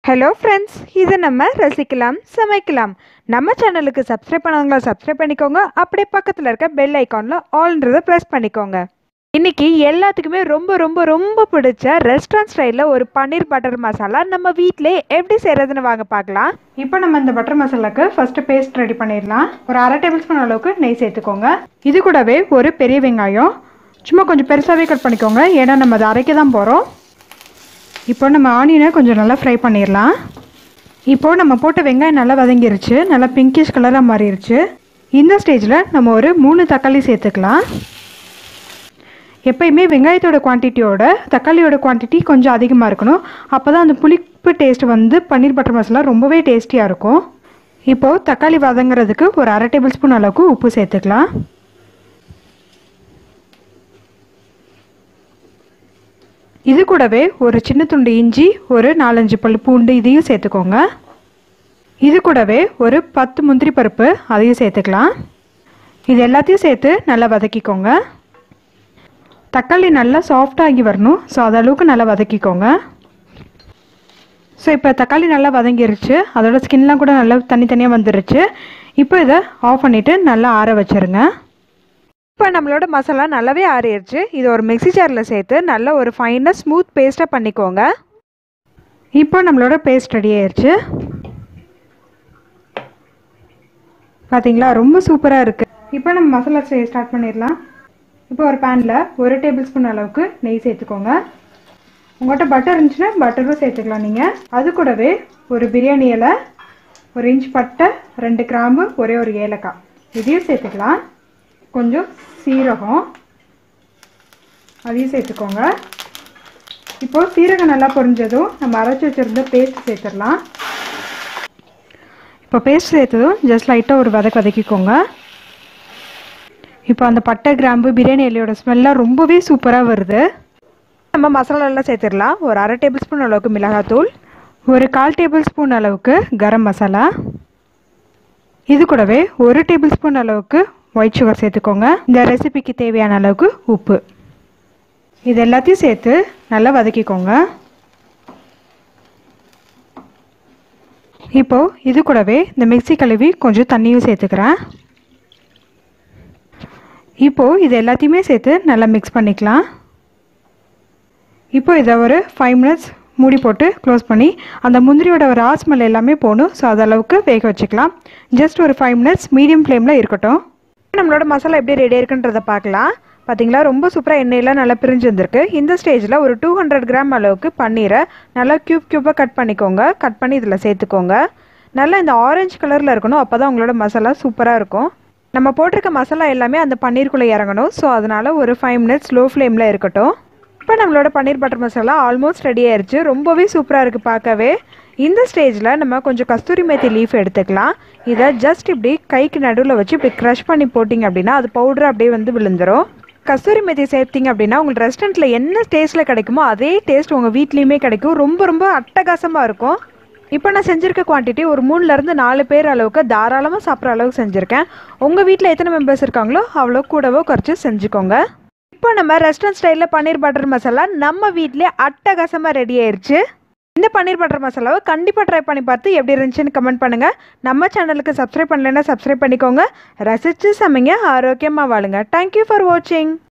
hello friends இது நம்ம ரசிக்கலாம் சமைக்கலாம் நம்ம சேனலுக்கு சப்ஸ்கிரைப் பண்ணவங்களா சப்ஸ்கிரைப் பண்ணிக்கோங்க அப்படியே பக்கத்தில் இருக்க பெல் ஐக்கானில் ஆல்ன்றதை ப்ரெஸ் பண்ணிக்கோங்க இன்னைக்கு எல்லாத்துக்குமே ரொம்ப ரொம்ப ரொம்ப பிடிச்ச ரெஸ்டாரண்ட் ஸ்டைலில் ஒரு பன்னீர் பட்டர் மசாலா நம்ம வீட்டிலே எப்படி செய்கிறதுன்னு வாங்க பார்க்கலாம் இப்போ நம்ம இந்த பட்டர் மசாலாக்கு ஃபஸ்ட்டு பேஸ்ட் ரெடி பண்ணிடலாம் ஒரு அரை டேபிள் ஸ்பூன் அளவுக்கு நெய் சேர்த்துக்கோங்க இது கூடவே ஒரு பெரிய வெங்காயம் சும்மா கொஞ்சம் பெருசாகவே கட் பண்ணிக்கோங்க ஏன்னா நம்ம அதை அரைக்க தான் போகிறோம் இப்போ நம்ம ஆனியனை கொஞ்சம் நல்லா ஃப்ரை பண்ணிடலாம் இப்போ நம்ம போட்ட வெங்காயம் நல்லா வதங்கிருச்சு நல்லா பிங்கிஷ் கலராக மாறிடுச்சு இந்த ஸ்டேஜில் நம்ம ஒரு மூணு தக்காளி சேர்த்துக்கலாம் எப்பயுமே வெங்காயத்தோட குவான்டிட்டியோட தக்காளியோட குவான்டிட்டி கொஞ்சம் அதிகமாக இருக்கணும் அப்போ தான் அந்த புளிப்பு டேஸ்ட் வந்து பன்னீர் பட்டர் மசாலா ரொம்பவே டேஸ்டியாக இருக்கும் இப்போது தக்காளி வதங்குறதுக்கு ஒரு அரை டேபிள் ஸ்பூன் அளவுக்கு உப்பு சேர்த்துக்கலாம் இது கூடவே ஒரு சின்ன துண்டு இஞ்சி ஒரு நாலஞ்சு பல் பூண்டு இதையும் சேர்த்துக்கோங்க இது கூடவே ஒரு பத்து முந்திரி பருப்பு அதையும் சேர்த்துக்கலாம் இது எல்லாத்தையும் சேர்த்து நல்லா வதக்கிக்கோங்க தக்காளி நல்லா சாஃப்டாகி வரணும் ஸோ அதளவுக்கு நல்லா வதக்கிக்கோங்க ஸோ இப்போ தக்காளி நல்லா வதங்கிருச்சு அதோட ஸ்கின்லாம் கூட நல்லா தனித்தனியாக வந்துருச்சு இப்போ இதை ஆஃப் பண்ணிவிட்டு நல்லா ஆற வச்சுருங்க இப்போ நம்மளோட மசாலா நல்லாவே ஆறிடுச்சு இது ஒரு மிக்ஸி ஜாரில் சேர்த்து நல்ல ஒரு ஃபைனாக ஸ்மூத் பேஸ்ட்டாக பண்ணிக்கோங்க இப்போ நம்மளோட பேஸ்ட் ரெடி ஆயிடுச்சு பார்த்தீங்களா ரொம்ப சூப்பராக இருக்குது இப்போ நம்ம மசாலா செய்ய ஸ்டார்ட் பண்ணிடலாம் இப்போ ஒரு பேனில் ஒரு டேபிள் ஸ்பூன் அளவுக்கு நெய் சேர்த்துக்கோங்க உங்கள்கிட்ட பட்டர் இருந்துச்சுன்னா பட்டரும் சேர்த்துக்கலாம் நீங்கள் அது கூடவே ஒரு பிரியாணி இலை ஒரு இன்ச் பட்டை ரெண்டு கிராம்பு ஒரே ஒரு ஏலக்காய் இதையும் சேர்த்துக்கலாம் கொஞ்சம் சீரகம் அதையும் சேர்த்துக்கோங்க இப்போது சீரகம் நல்லா பொரிஞ்சதும் நம்ம அரைச்சி வச்சுருந்த பேஸ்ட் சேர்த்துடலாம் இப்போ பேஸ்ட் சேர்த்ததும் ஜஸ்ட் லைட்டாக ஒரு வதக்கு வதக்கிக்கோங்க இப்போ அந்த பட்டை கிராம்பு பிரியாணி இலையோட ஸ்மெல்லாம் ரொம்பவே சூப்பராக வருது நம்ம மசாலாலாம் சேர்த்துடலாம் ஒரு அரை டேபிள் ஸ்பூன் அளவுக்கு மிளகாத்தூள் ஒரு கால் டேபிள் ஸ்பூன் அளவுக்கு கரம் மசாலா இது கூடவே ஒரு டேபிள் ஸ்பூன் அளவுக்கு ஒயிட் சுகர் சேர்த்துக்கோங்க இந்த ரெசிபிக்கு தேவையான அளவுக்கு உப்பு இது எல்லாத்தையும் சேர்த்து நல்லா வதக்கிக்கோங்க இப்போது இது கூடவே இந்த மிக்சி கழுவி கொஞ்சம் தண்ணியும் சேர்த்துக்கிறேன் இப்போது இது எல்லாத்தையுமே சேர்த்து நல்லா மிக்ஸ் பண்ணிக்கலாம் இப்போ இதை ஒரு ஃபைவ் மினிட்ஸ் மூடி போட்டு க்ளோஸ் பண்ணி அந்த முந்திரியோட ஒரு ஸ்மெல் எல்லாமே போகணும் ஸோ அதளவுக்கு வேக வச்சுக்கலாம் ஜஸ்ட் ஒரு ஃபைவ் மினிட்ஸ் மீடியம் ஃப்ளேமில் இருக்கட்டும் நம்மளோட மசாலா எப்படி ரெடி இருக்குன்றதை பார்க்கலாம் பார்த்தீங்களா ரொம்ப சூப்பராக எண்ணெயெல்லாம் நல்லா பிரிஞ்சு வந்திருக்கு இந்த ஸ்டேஜில் ஒரு டூ ஹண்ட்ரட் கிராம் அளவுக்கு பன்னீரை நல்லா க்யூப் க்யூப்பாக கட் பண்ணிக்கோங்க கட் பண்ணி இதில் சேர்த்துக்கோங்க நல்லா இந்த ஆரஞ்சு கலரில் இருக்கணும் அப்போ தான் உங்களோட மசாலா சூப்பராக இருக்கும் நம்ம போட்டிருக்க மசாலா எல்லாமே அந்த பன்னீருக்குள்ளே இறங்கணும் ஸோ அதனால் ஒரு ஃபைவ் மினிட்ஸ் லோ ஃப்ளேமில் இருக்கட்டும் இப்போ நம்மளோட paneer butter masala almost ready ஆயிடுச்சு ரொம்பவே சூப்பராக இருக்குது பார்க்கவே இந்த ஸ்டேஜில் நம்ம கொஞ்சம் கஸ்தூரி மேத்தி லீஃப் எடுத்துக்கலாம் இதை ஜஸ்ட் இப்படி கைக்கு நடுவில் வச்சு இப்படி க்ரஷ் பண்ணி போட்டிங்க அப்படின்னா அது பவுடர் அப்படியே வந்து விழுந்துடும் கஸ்தூரி மேத்தி சேர்த்திங்க அப்படின்னா உங்களுக்கு ரெஸ்டாரண்ட்டில் என்ன டேஸ்ட்டில் கிடைக்குமோ அதே டேஸ்ட் உங்கள் வீட்லேயுமே கிடைக்கும் ரொம்ப ரொம்ப அட்டகாசமாக இருக்கும் இப்போ நான் செஞ்சுருக்க குவான்டிட்டி ஒரு மூணுலேருந்து நாலு பேர் அளவுக்கு தாராளமாக சாப்பிட்ற அளவுக்கு செஞ்சுருக்கேன் உங்கள் வீட்டில் எத்தனை மெம்பர்ஸ் இருக்காங்களோ அவ்வளோ கூடவோ குறைச்சி செஞ்சுக்கோங்க இப்போ நம்ம ரெஸ்டாரண்ட் ஸ்டைலில் பன்னீர் பட்டர் மசாலா நம்ம வீட்லேயே அட்டகாசமாக ரெடி ஆயிடுச்சு இந்த பன்னீர் பட்டர் மசாலாவை கண்டிப்பாக ட்ரை பண்ணி பார்த்து எப்படி இருந்துச்சுன்னு கமெண்ட் பண்ணுங்கள் நம்ம சேனலுக்கு சப்ஸ்கிரைப் பண்ணலைன்னா சப்ஸ்கிரைப் பண்ணிக்கோங்க ரசித்து சமைங்க ஆரோக்கியமாக வாழுங்க தேங்க்யூ ஃபார் வாட்சிங்